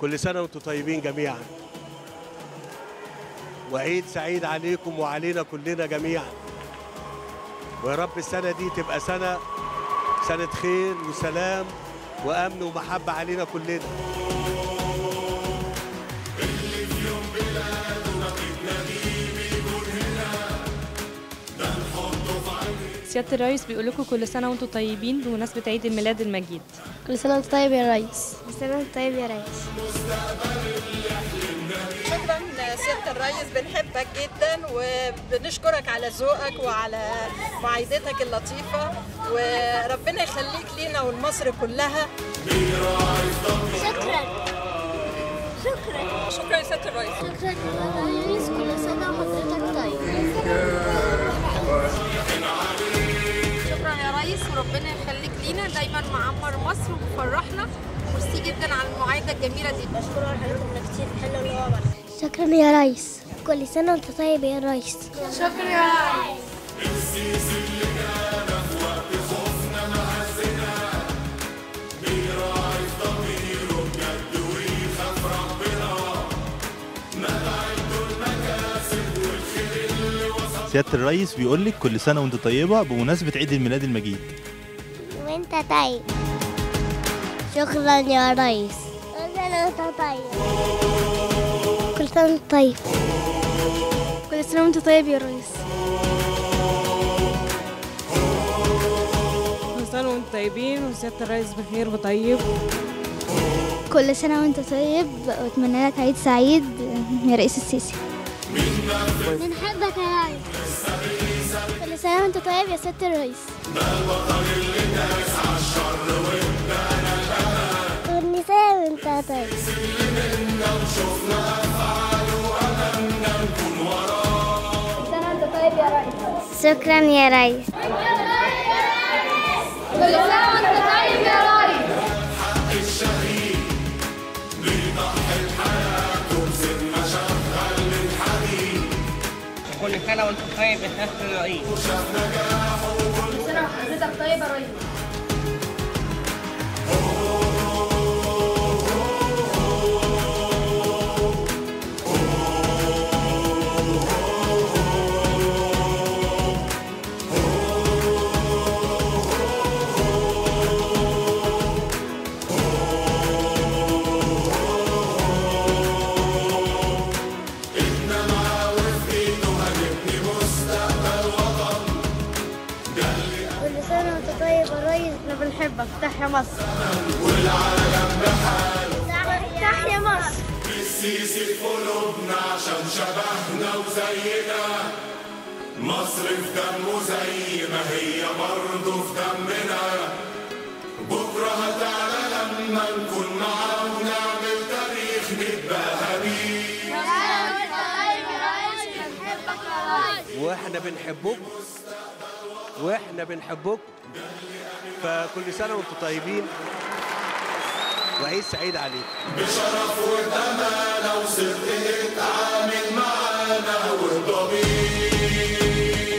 كل سنة وانتم طيبين جميعا وعيد سعيد عليكم وعلينا كلنا جميعا ويا رب السنة دي تبقى سنة سنة خير وسلام وأمن ومحبة علينا كلنا سيادة الرئيس بيقول لكم كل سنة وانتم طيبين بمناسبة عيد الميلاد المجيد كل سنة وانت طيب يا ريس كل سنة وانت طيب يا ريس شكرا سيادة الريس بنحبك جدا وبنشكرك على ذوقك وعلى معايدتك اللطيفة وربنا يخليك لينا ولمصر كلها شكرا شكرا شكرا يا سيادة الريس شكرا يا ريس كل سنة وحضرتك طيب شكرا يا ريس وربنا يخليك لينا دايما معمر مصر ومفرحنا ميرسي جدا على المعايده الجميله دي بشكر على حضرتك كتير حلو اللي هو عمله شكرا يا ريس كل سنة وانت طيب يا ريس شكرا يا ريس سيادة الرئيس بيقول لك كل سنة وانت طيبة بمناسبة عيد الميلاد المجيد وانت طيب شكرا يا ريس كل سنة وانت طيب كل سنة وانت طيب كل سنة وانت طيب يا ريس كل سنة وانتم طيبين وسيادة الرئيس بخير وطيب كل سنة وانت طيب واتمنى لك عيد سعيد يا رئيس السيسي بنحبك يا ريس كل سنة وانت طيب يا سيادة الرئيس كل سنة وانت طيب شكرا يا ريس كل سنة وانت طيب يا ريس كل سنة وانت طيب يا سيادة الرئيس كل سنة وانت طيب يا ريس احنا بنحبك تحيا مصر تحيا مصر مصر في دمه زي ما هي برضه في دمنا بكرة هتعلى لما نكون معاه ونعمل تاريخ نتباهى بيه واحنا بنحبكم واحنا بنحبكم فكل سنة وانتم طيبين وعيد سعيد عليكم بشرف وبأمانة وصدق اتعامل معانا وبضمير